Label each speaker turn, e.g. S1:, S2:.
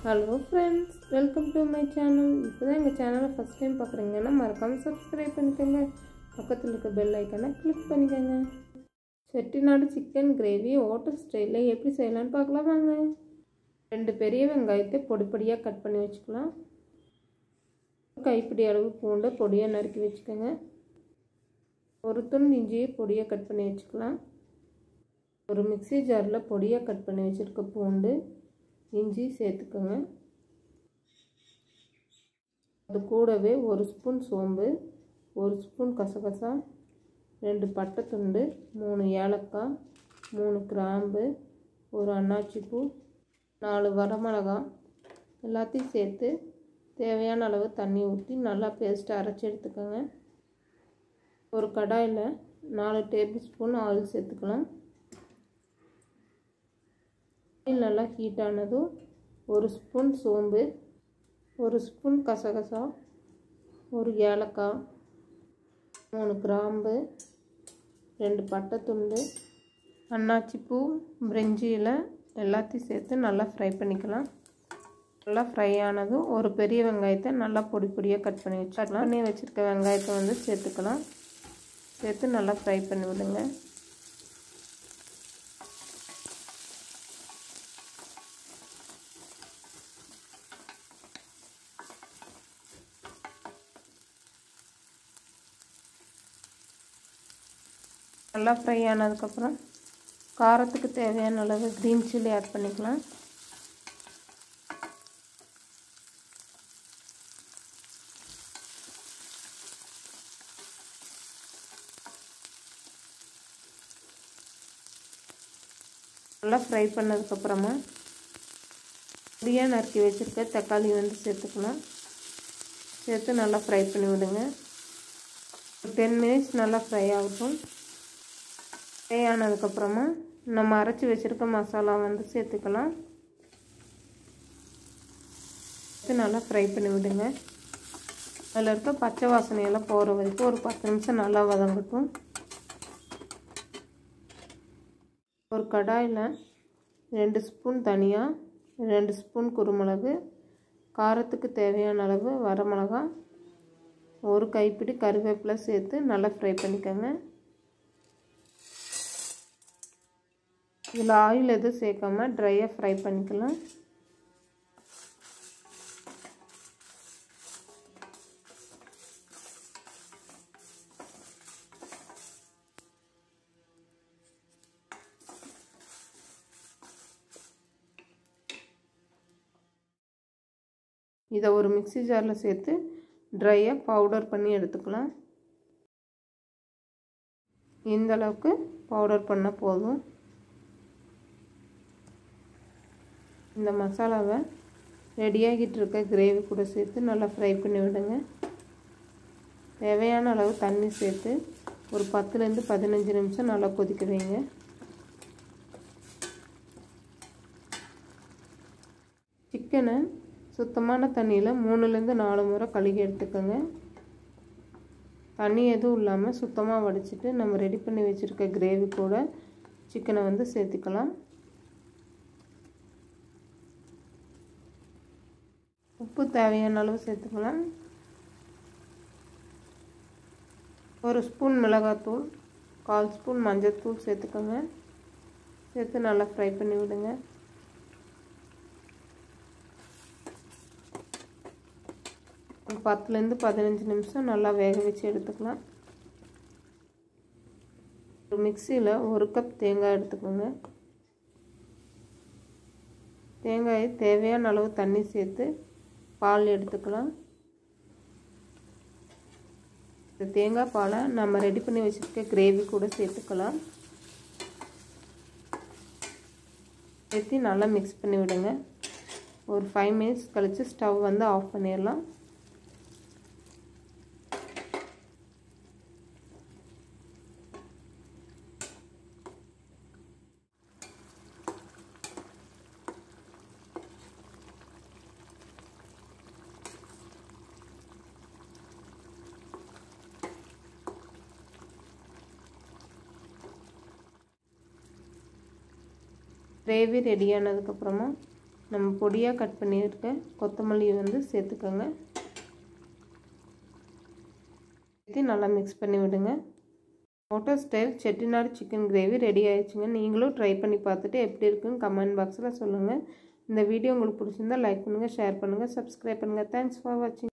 S1: hello friends welcome to my channel இப்போ தான் எங்கள் சேனலை ஃபஸ்ட் டைம் பார்க்குறீங்கன்னா மறக்காமல் சப்ஸ்கிரைப் பண்ணிக்கோங்க பக்கத்தில் இருக்க பெல் ஐக்கனை கிளிக் பண்ணிக்கோங்க செட்டிநாடு சிக்கன் கிரேவி ஹோட்டல் ஸ்டைலில் எப்படி செய்யலான்னு பார்க்கலாம் வாங்க ரெண்டு பெரிய வெங்காயத்தை பொடி பொடியாக கட் பண்ணி வச்சுக்கலாம் கைப்பிடி அளவு பூண்டை பொடியாக நறுக்கி வச்சுக்கோங்க ஒரு துண் இஞ்சியை பொடியாக கட் பண்ணி வச்சுக்கலாம் ஒரு மிக்சி ஜாரில் பொடியாக கட் பண்ணி வச்சுருக்க பூண்டு இஞ்சி சேர்த்துக்கோங்க அது கூடவே ஒரு ஸ்பூன் சோம்பு ஒரு ஸ்பூன் கசகசா ரெண்டு பட்டை துண்டு மூணு ஏலக்காய் மூணு கிராம்பு ஒரு அன்னாச்சி பூ நாலு வரமிளகா எல்லாத்தையும் சேர்த்து தேவையான அளவு தண்ணி ஊற்றி நல்லா பேஸ்ட்டு அரைச்சி எடுத்துக்கோங்க ஒரு கடாயில் நாலு டேபிள் ஸ்பூன் ஆயில் சேர்த்துக்கலாம் ஆயில் நல்லா ஹீட் ஆனதும் ஒரு ஸ்பூன் சோம்பு ஒரு ஸ்பூன் கசகசா ஒரு ஏலக்காய் மூணு கிராம்பு ரெண்டு பட்டை துண்டு அன்னாச்சி பூ பிரிஞ்சி இலை எல்லாத்தையும் சேர்த்து நல்லா ஃப்ரை பண்ணிக்கலாம் நல்லா ஃப்ரை ஆனதும் ஒரு பெரிய வெங்காயத்தை நல்லா பொடி பொடியாக கட் பண்ணி வச்சு கட் பண்ணி வச்சுருக்க வெங்காயத்தை வந்து சேர்த்துக்கலாம் சேர்த்து நல்லா ஃப்ரை பண்ணி விடுங்க நல்லா ஃப்ரை ஆனதுக்கப்புறம் காரத்துக்கு தேவையான அளவு க்ரீன் சில்லி ஆட் பண்ணிக்கலாம் நல்லா ஃப்ரை பண்ணதுக்கப்புறமா பொடியாக நறுக்கி வச்சுருக்க தக்காளி வந்து சேர்த்துக்கலாம் சேர்த்து நல்லா ஃப்ரை பண்ணி விடுங்க ஒரு டென் மினிட்ஸ் நல்லா ஃப்ரை ஆகட்டும் ஃப்ரை ஆனதுக்கப்புறமா நம்ம அரைச்சி வச்சுருக்க மசாலா வந்து சேர்த்துக்கலாம் சேர்த்து நல்லா ஃப்ரை பண்ணி விடுங்க அதில் இருக்க பச்சை வாசனையெல்லாம் போகிற வரைக்கும் ஒரு பத்து நிமிஷம் நல்லா வதங்கட்டும் ஒரு கடாயில் ரெண்டு ஸ்பூன் தனியாக ரெண்டு ஸ்பூன் குருமிளகு காரத்துக்கு தேவையான அளவு வரமிளகா ஒரு கைப்பிடி கருவேப்பிலை சேர்த்து நல்லா ஃப்ரை பண்ணிக்கோங்க இதில் ஆயில் எதுவும் சேர்க்காம ட்ரையாக ஃப்ரை பண்ணிக்கலாம் இதை ஒரு மிக்சி ஜாரில் சேர்த்து ட்ரையாக பவுடர் பண்ணி எடுத்துக்கலாம் இந்த அளவுக்கு பவுடர் பண்ணால் போதும் இந்த மசாலாவை ரெடியாகிட்டு இருக்க கிரேவி கூட சேர்த்து நல்லா ஃப்ரை பண்ணி விடுங்க தேவையான அளவு தண்ணி சேர்த்து ஒரு பத்துலேருந்து பதினஞ்சு நிமிஷம் நல்லா கொதிக்க வைங்க சிக்கனை சுத்தமான தண்ணியில் மூணுலேருந்து நாலு முறை கழுகி எடுத்துக்கோங்க தண்ணி எதுவும் இல்லாமல் சுத்தமாக வடிச்சிட்டு நம்ம ரெடி பண்ணி வச்சுருக்க கிரேவி கூட சிக்கனை வந்து சேர்த்துக்கலாம் உப்பு தேவையான அளவு சேர்த்துக்கலாம் ஒரு ஸ்பூன் மிளகாத்தூள் கால் ஸ்பூன் மஞ்சள்தூள் சேர்த்துக்கோங்க சேர்த்து நல்லா ஃப்ரை பண்ணி விடுங்க ஒரு பத்துலேருந்து பதினஞ்சு நிமிஷம் நல்லா வேக வச்சு எடுத்துக்கலாம் ஒரு மிக்சியில் ஒரு கப் தேங்காய் எடுத்துக்கோங்க தேங்காயை தேவையான அளவு தண்ணி சேர்த்து பால் எடுத்துக்கலாம் இந்த தேங்காய் பாலை நம்ம ரெடி பண்ணி வச்சுருக்க கிரேவி கூட சேர்த்துக்கலாம் சேர்த்து நல்லா மிக்ஸ் பண்ணி விடுங்க ஒரு ஃபைவ் மினிட்ஸ் கழித்து ஸ்டவ் வந்து ஆஃப் பண்ணிடலாம் கிரேவி ரெடியானதுக்கப்புறமா நம்ம பொடியாக கட் பண்ணியிருக்க கொத்தமல்லி வந்து சேர்த்துக்கோங்க சேர்த்து நல்லா மிக்ஸ் பண்ணி விடுங்க hotel style Chettinad chicken gravy ready ஆயிடுச்சுங்க நீங்களும் ட்ரை பண்ணி பார்த்துட்டு எப்படி இருக்குன்னு கமெண்ட் பாக்ஸில் சொல்லுங்கள் இந்த வீடியோ உங்களுக்கு பிடிச்சிருந்தா லைக் பண்ணுங்கள் ஷேர் பண்ணுங்கள் சப்ஸ்கிரைப் பண்ணுங்கள் தேங்க்ஸ் ஃபார் வாட்சிங்